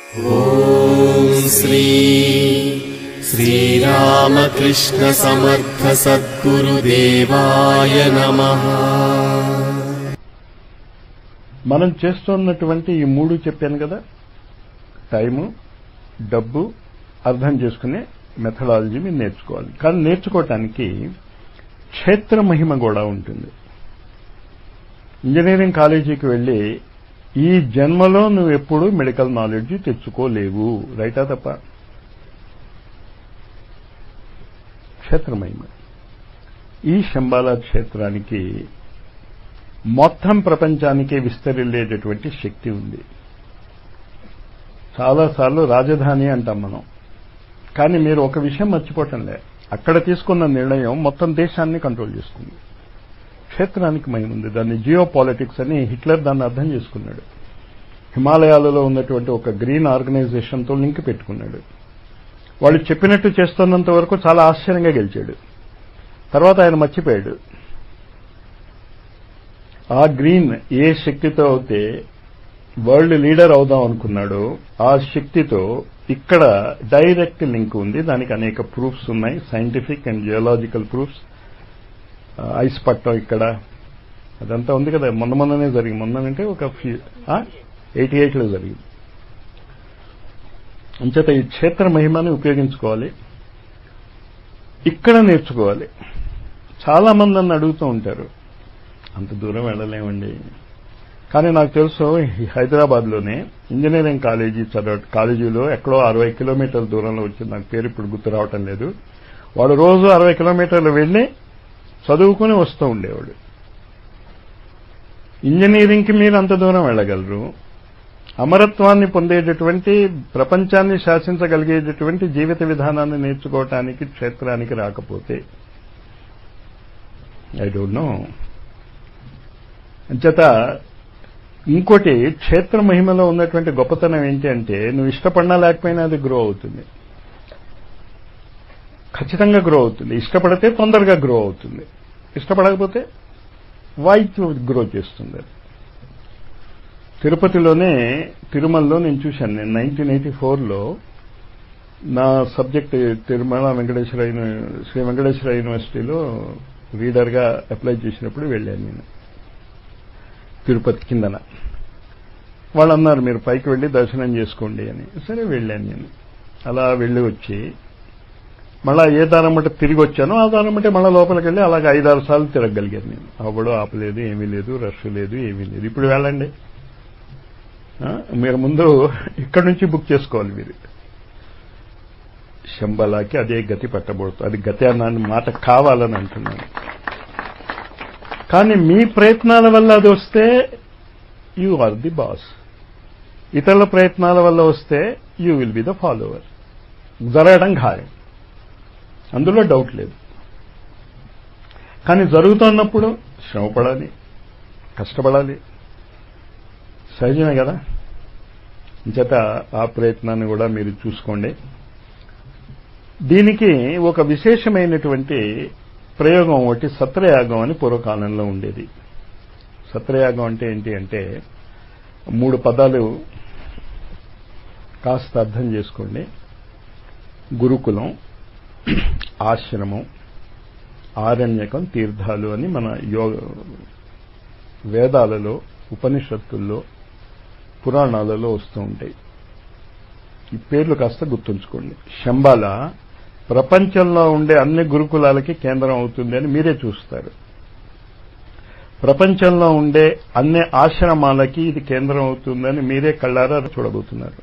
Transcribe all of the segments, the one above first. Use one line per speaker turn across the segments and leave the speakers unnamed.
ॐ श्री श्रीरामकृष्णसमर्थसद्गुरुदेवाय नमः
మనం చేస్తున్నటువంటి ఈ మూడు చెప్పాను కదా టైము డబ్బు అర్థం చేసుకునే మెథడాలజీ మీరు నేర్చుకోవాలి కానీ నేర్చుకోవటానికి క్షేత్ర మహిమ కూడా ఉంటుంది ఇంజనీరింగ్ కాలేజీకి వెళ్ళి ఈ జన్మలో నువ్వు ఎప్పుడూ మెడికల్ నాలెడ్జ్ తెచ్చుకోలేవు రైటా తప్ప క్షేత్ర మహిమ ఈ శంబాలా క్షేత్రానికి మొత్తం ప్రపంచానికి విస్తరిల్లేటటువంటి శక్తి ఉంది చాలాసార్లు రాజధాని అంటాం మనం కానీ మీరు ఒక విషయం మర్చిపోవటంలే అక్కడ తీసుకున్న నిర్ణయం మొత్తం దేశాన్ని కంట్రోల్ చేస్తుంది క్షేత్రానికి మహిమ ఉంది దాన్ని జియో పాలిటిక్స్ అని హిట్లర్ దాన్ని అర్థం చేసుకున్నాడు హిమాలయాలలో ఉన్నటువంటి ఒక గ్రీన్ ఆర్గనైజేషన్తో లింక్ పెట్టుకున్నాడు వాళ్ళు చెప్పినట్టు చేస్తున్నంత వరకు చాలా ఆశ్చర్యంగా గెలిచాడు తర్వాత ఆయన మర్చిపోయాడు ఆ గ్రీన్ ఏ శక్తితో అయితే వరల్డ్ లీడర్ అవుదాం అనుకున్నాడో ఆ శక్తితో ఇక్కడ డైరెక్ట్ లింక్ ఉంది దానికి అనేక ప్రూఫ్స్ ఉన్నాయి scientific and geological proofs ice పట్టం ఇక్కడ అదంతా ఉంది కదా మొన్న మొన్ననే జరిగింది మొన్ననంటే ఒక ఫ్యూ ఎయిటీ ఎయిట్లో జరిగింది అంచేత ఈ క్షేత్ర మహిమని ఉపయోగించుకోవాలి ఇక్కడ నేర్చుకోవాలి చాలా మంది నన్ను అడుగుతూ ఉంటారు అంత దూరం వెళ్ళలేమండి కానీ నాకు తెలుసు ఈ హైదరాబాద్లోనే ఇంజనీరింగ్ కాలేజీ చదవ కాలేజీలో ఎక్కడో అరవై కిలోమీటర్ల దూరంలో వచ్చింది నాకు పేరు ఇప్పుడు గుర్తు రావటం లేదు వాడు రోజు అరవై కిలోమీటర్లు వెళ్ళి చదువుకుని వస్తూ ఉండేవాడు ఇంజనీరింగ్కి మీరు అంత దూరం వెళ్ళగలరు అమరత్వాన్ని పొందేటటువంటి ప్రపంచాన్ని శాసించగలిగేటటువంటి జీవిత విధానాన్ని నేర్చుకోవటానికి క్షేత్రానికి రాకపోతే ఐ డోంట్ నో అంచేత ఇంకోటి క్షేత్ర మహిమలో ఉన్నటువంటి గొప్పతనం ఏంటి అంటే నువ్వు ఇష్టపడినా లేకపోయినా అది గ్రో అవుతుంది ఖచ్చితంగా గ్రో అవుతుంది ఇష్టపడితే తొందరగా గ్రో అవుతుంది ఇష్టపడకపోతే వాయిస్ గ్రో చేస్తుంది అది తిరుపతిలోనే తిరుమలలో నేను చూశాను నేను నైన్టీన్ ఎయిటీ ఫోర్లో నా సబ్జెక్ట్ తిరుమల వెంకటేశ్వర శ్రీ వెంకటేశ్వర యూనివర్సిటీలో రీడర్గా అప్లై చేసినప్పుడు వెళ్ళాను నేను తిరుపతి కిందన వాళ్ళు అన్నారు మీరు పైకి వెళ్ళి దర్శనం చేసుకోండి అని సరే వెళ్ళాను నేను అలా వెళ్ళి వచ్చి మళ్ళా ఏ దారం బట్టి తిరిగి వచ్చానో ఆ దారం బట్టి మళ్ళీ లోపలికి వెళ్ళి అలాగే ఐదారు సార్లు తిరగలిగాను నేను అవ్వడం ఆపలేదు ఏమీ లేదు రష్ లేదు ఏమీ లేదు ఇప్పుడు వెళ్ళండి మీరు ముందు ఇక్కడి నుంచి బుక్ చేసుకోవాలి మీరు శంబలాకి అదే గతి పట్టబడుతుంది అది గతి అన్న మాట కావాలని అంటున్నాను కానీ మీ ప్రయత్నాల వల్ల అది వస్తే యూ ఆర్ ది బాస్ ఇతరుల ప్రయత్నాల వల్ల వస్తే you will be the follower జరగడం ఖాయం అందులో డౌట్ లేదు కానీ జరుగుతున్నప్పుడు శ్రమపడాలి కష్టపడాలి సహజమే కదా చేత ఆ ప్రయత్నాన్ని కూడా మీరు చూసుకోండి దీనికి ఒక విశేషమైనటువంటి ప్రయోగం ఒకటి సత్రయాగం అని పూర్వకాలంలో ఉండేది సత్రయాగం అంటే ఏంటి అంటే మూడు పదాలు కాస్త అర్థం చేసుకోండి గురుకులం ఆశ్రమం ఆరణ్యకం తీర్థాలు అని మన యోగ వేదాలలో ఉపనిషత్తుల్లో పురాణాలలో వస్తూ ఉంటాయి ఈ పేర్లు కాస్త గుర్తుంచుకోండి శంబాల ప్రపంచంలో ఉండే అన్ని గురుకులాలకి కేంద్రం అవుతుంది అని మీరే చూస్తారు ప్రపంచంలో ఉండే అన్ని ఆశ్రమాలకి ఇది కేంద్రం అవుతుందని మీరే కళ్ళారా చూడబోతున్నారు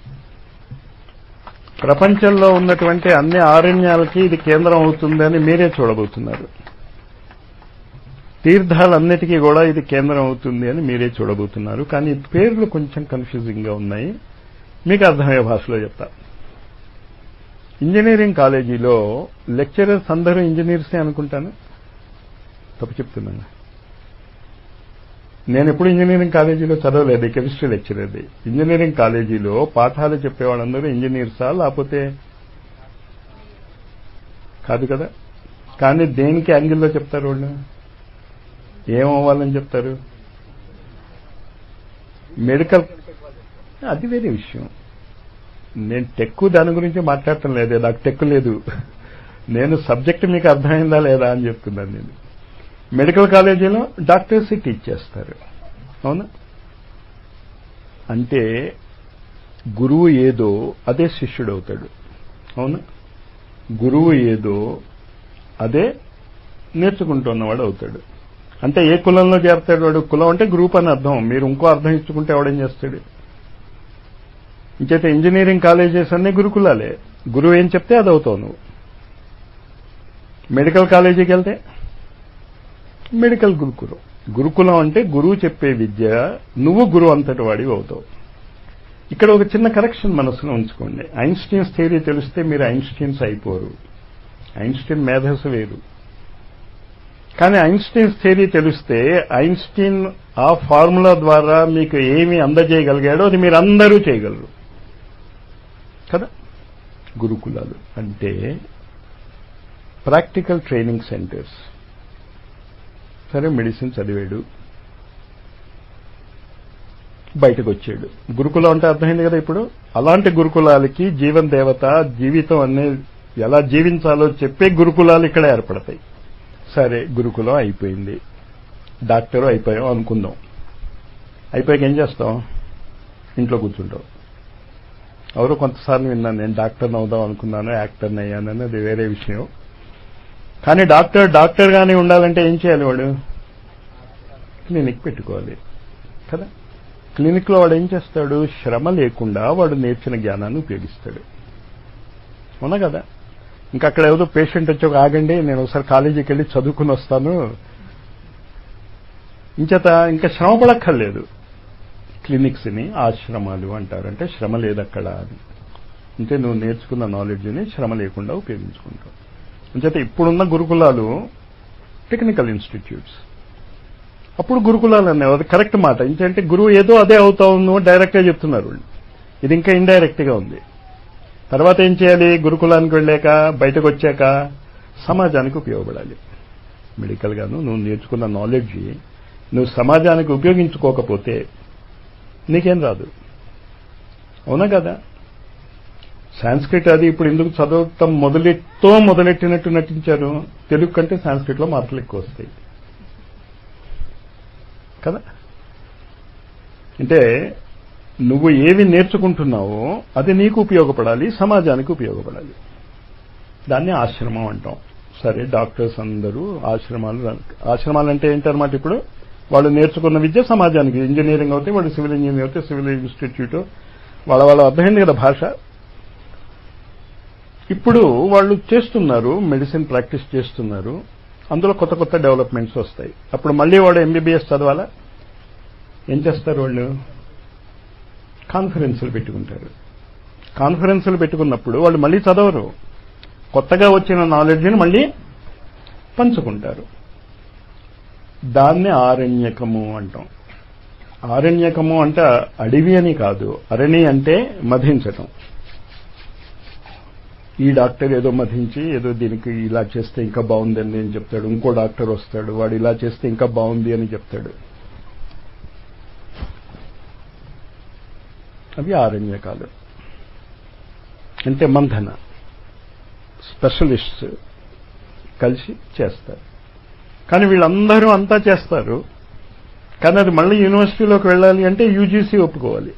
ప్రపంచంలో ఉన్నటువంటి అన్ని ఆరణ్యాలకి ఇది కేంద్రం అవుతుందని మీరే చూడబోతున్నారు తీర్థాలన్నిటికీ కూడా ఇది కేంద్రం అవుతుంది అని మీరే చూడబోతున్నారు కానీ పేర్లు కొంచెం కన్ఫ్యూజింగ్ గా ఉన్నాయి మీకు అర్థమయ్యే భాషలో చెప్తా ఇంజనీరింగ్ కాలేజీలో లెక్చరర్స్ అందరూ ఇంజనీర్సే అనుకుంటాను తప్పు చెప్తున్నాను నేను ఎప్పుడు ఇంజనీరింగ్ కాలేజీలో చదవలేదు కెమిస్ట్రీ లెక్చరర్ది ఇంజనీరింగ్ కాలేజీలో పాఠాలు చెప్పేవాళ్ళందరూ ఇంజనీర్సా లేకపోతే కాదు కదా కానీ దేనికి యాంగిల్లో చెప్తారు వాళ్ళు ఏమవ్వాలని చెప్తారు మెడికల్ అది వేరే విషయం నేను టెక్ దాని గురించి మాట్లాడటం లేదు నాకు టెక్ లేదు నేను సబ్జెక్ట్ మీకు అర్థమైందా లేదా అని చెప్తున్నాను నేను మెడికల్ కాలేజీలో డాక్టర్స్ టీచ్ చేస్తారు అవునా అంటే గురువు ఏదో అదే శిష్యుడు అవుతాడు అవునా గురువు ఏదో అదే నేర్చుకుంటున్నవాడు అవుతాడు అంటే ఏ కులంలో చేరతాడు వాడు కులం అంటే గ్రూప్ అని అర్థం మీరు ఇంకో అర్థం ఇచ్చుకుంటే ఎవడేం చేస్తాడు ఇంకైతే ఇంజనీరింగ్ కాలేజెస్ అన్నీ గురుకులాలే గురువు ఏం చెప్తే అది అవుతావు నువ్వు మెడికల్ కాలేజీకి వెళ్తే మెడికల్ గురుకులం గురుకులం అంటే గురువు చెప్పే విద్య నువ్వు గురువు అంతటి వాడివి అవుతావు ఇక్కడ ఒక చిన్న కరెక్షన్ మనసులో ఉంచుకోండి ఐన్స్టీన్స్ థియరీ తెలిస్తే మీరు ఐన్స్టీన్స్ అయిపోరు ఐన్స్టీన్ మేధస్సు వేరు కానీ ఐన్స్టీన్స్ థియరీ తెలిస్తే ఐన్స్టీన్ ఆ ఫార్ములా ద్వారా మీకు ఏమి అందజేయగలిగాడో అది మీరు అందరూ చేయగలరు కదా గురుకులాలు అంటే ప్రాక్టికల్ ట్రైనింగ్ సెంటర్స్ సరే మెడిసిన్ చదివాడు బయటకు వచ్చాడు గురుకులం అంటే అర్థమైంది కదా ఇప్పుడు అలాంటి గురుకులాలకి జీవన్ దేవత జీవితం అనే ఎలా జీవించాలో చెప్పే గురుకులాలు ఇక్కడ ఏర్పడతాయి సరే గురుకులం అయిపోయింది డాక్టర్ అయిపోయాం అనుకుందాం అయిపోయాక ఏం చేస్తాం ఇంట్లో కూర్చుంటాం ఎవరో కొంతసార్లు విన్నాను నేను డాక్టర్ని అవుదాం అనుకున్నాను యాక్టర్ని అయ్యానని అది వేరే విషయం కానీ డాక్టర్ డాక్టర్గానే ఉండాలంటే ఏం చేయాలి వాడు క్లినిక్ పెట్టుకోవాలి కదా క్లినిక్లో వాడు ఏం చేస్తాడు శ్రమ లేకుండా వాడు నేర్చిన జ్ఞానాన్ని ఉపయోగిస్తాడు అవునా కదా ఇంకా అక్కడ ఏదో పేషెంట్ వచ్చి ఒక ఆగండి నేను ఒకసారి కాలేజీకి వెళ్ళి చదువుకుని వస్తాను ఇంచేత ఇంకా శ్రమ పడక్కర్లేదు క్లినిక్స్ని ఆశ్రమాలు అంటారు అంటే శ్రమ లేదు అక్కడ అని అంటే నువ్వు నేర్చుకున్న నాలెడ్జ్ని శ్రమ లేకుండా ఉపయోగించుకుంటావు అంచేత ఇప్పుడున్న గురుకులాలు టెక్నికల్ ఇన్స్టిట్యూట్స్ అప్పుడు గురుకులాలు అన్నావు అది కరెక్ట్ మాట ఏంటంటే గురువు ఏదో అదే అవుతావు నువ్వు డైరెక్ట్గా చెప్తున్నారు ఇది ఇంకా ఇండైరెక్ట్గా ఉంది తర్వాత ఏం చేయాలి గురుకులానికి వెళ్ళాక బయటకు వచ్చాక సమాజానికి ఉపయోగపడాలి మెడికల్గాను నువ్వు నేర్చుకున్న నాలెడ్జ్ నువ్వు సమాజానికి ఉపయోగించుకోకపోతే నీకేం రాదు అవునా కదా సాంస్క్రిట్ అది ఇప్పుడు ఎందుకు చదవటం మొదలెట్టో మొదలెట్టినట్టు నటించారు తెలుగు కంటే సాంస్క్రిట్లో మార్కులు ఎక్కువ వస్తాయి కదా అంటే నువ్వు ఏవి నేర్చుకుంటున్నావో అది నీకు ఉపయోగపడాలి సమాజానికి ఉపయోగపడాలి దాన్ని ఆశ్రమం అంటాం సరే డాక్టర్స్ అందరూ ఆశ్రమాలు ఆశ్రమాలు అంటే ఏంటన్నమాట ఇప్పుడు వాళ్ళు నేర్చుకున్న విద్య సమాజానికి ఇంజనీరింగ్ అవుతే వాడు సివిల్ ఇంజనీరింగ్ అవుతే సివిల్ ఇన్స్టిట్యూట్ వాళ్ళ వాళ్ళ అర్థమైంది కదా భాష ఇప్పుడు వాళ్ళు చేస్తున్నారు మెడిసిన్ ప్రాక్టీస్ చేస్తున్నారు అందులో కొత్త కొత్త డెవలప్మెంట్స్ వస్తాయి అప్పుడు మళ్ళీ వాడు ఎంబీబీఎస్ చదవాలా ఏం చేస్తారు వాళ్ళు కాన్ఫరెన్సులు పెట్టుకుంటారు కాన్ఫరెన్సులు పెట్టుకున్నప్పుడు వాళ్ళు మళ్ళీ చదవరు కొత్తగా వచ్చిన నాలెడ్జ్ని మళ్ళీ పంచుకుంటారు దాన్ని ఆరణ్యకము అంటాం ఆరణ్యకము అంటే అడవి అని కాదు అరణి అంటే మధించటం ఈ డాక్టర్ ఏదో మధించి ఏదో దీనికి ఇలా చేస్తే ఇంకా బాగుందని నేను చెప్తాడు ఇంకో డాక్టర్ వస్తాడు వాడు ఇలా చేస్తే ఇంకా బాగుంది అని చెప్తాడు అవి ఆరణ్యకాలు అంటే మంథన స్పెషలిస్ట్స్ కలిసి చేస్తారు కానీ వీళ్ళందరూ అంతా చేస్తారు కానీ అది మళ్ళీ యూనివర్సిటీలోకి వెళ్ళాలి అంటే యూజీసీ ఒప్పుకోవాలి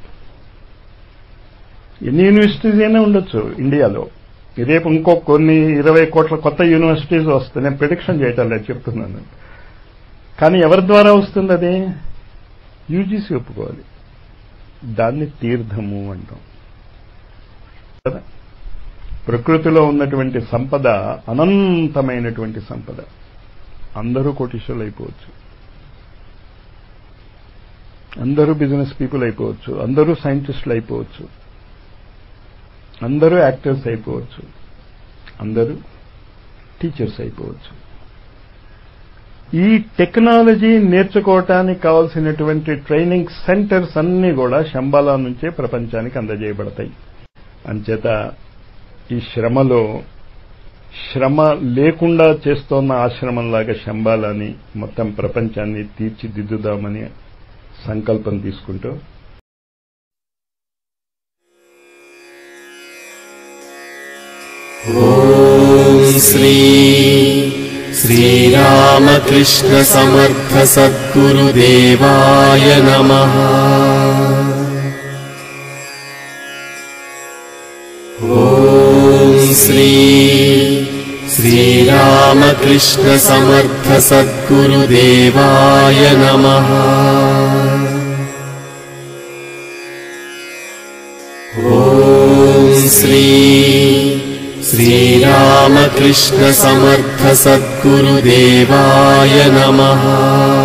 ఎన్ని యూనివర్సిటీస్ అయినా ఉండొచ్చు ఇండియాలో రేపు ఇంకో కొన్ని ఇరవై కోట్ల కొత్త యూనివర్సిటీస్ వస్తాయి నేను ప్రిడిక్షన్ చేయటం లేదు చెప్తున్నాను కానీ ఎవరి ద్వారా వస్తుంది అది యూజీసీ ఒప్పుకోవాలి దాన్ని తీర్థము అంటాం కదా ప్రకృతిలో ఉన్నటువంటి సంపద అనంతమైనటువంటి సంపద అందరూ కోటీశ్వరులు అయిపోవచ్చు అందరూ బిజినెస్ పీపుల్ అయిపోవచ్చు అందరూ సైంటిస్టులు అయిపోవచ్చు అందరూ యాక్టర్స్ అయిపోవచ్చు అందరూ టీచర్స్ అయిపోవచ్చు ఈ టెక్నాలజీ నేర్చుకోవటానికి కావాల్సినటువంటి ట్రైనింగ్ సెంటర్స్ అన్నీ కూడా శంబాలా నుంచే ప్రపంచానికి అందజేయబడతాయి అంచేత ఈ శ్రమలో శ్రమ లేకుండా చేస్తోన్న ఆశ్రమంలాగా శంబాలని మొత్తం ప్రపంచాన్ని తీర్చిదిద్దుదామని సంకల్పం తీసుకుంటూ
श्री श्रीरामकृष्ण समर्थ सद्गुरुदेवाय नमः ॐ श्री श्रीरामकृष्ण समर्थ सद्गुरुदेवाय नमः ॐ श्री श्रीरामकृष्ण समर्थ सद्गुरुदेवाय नमः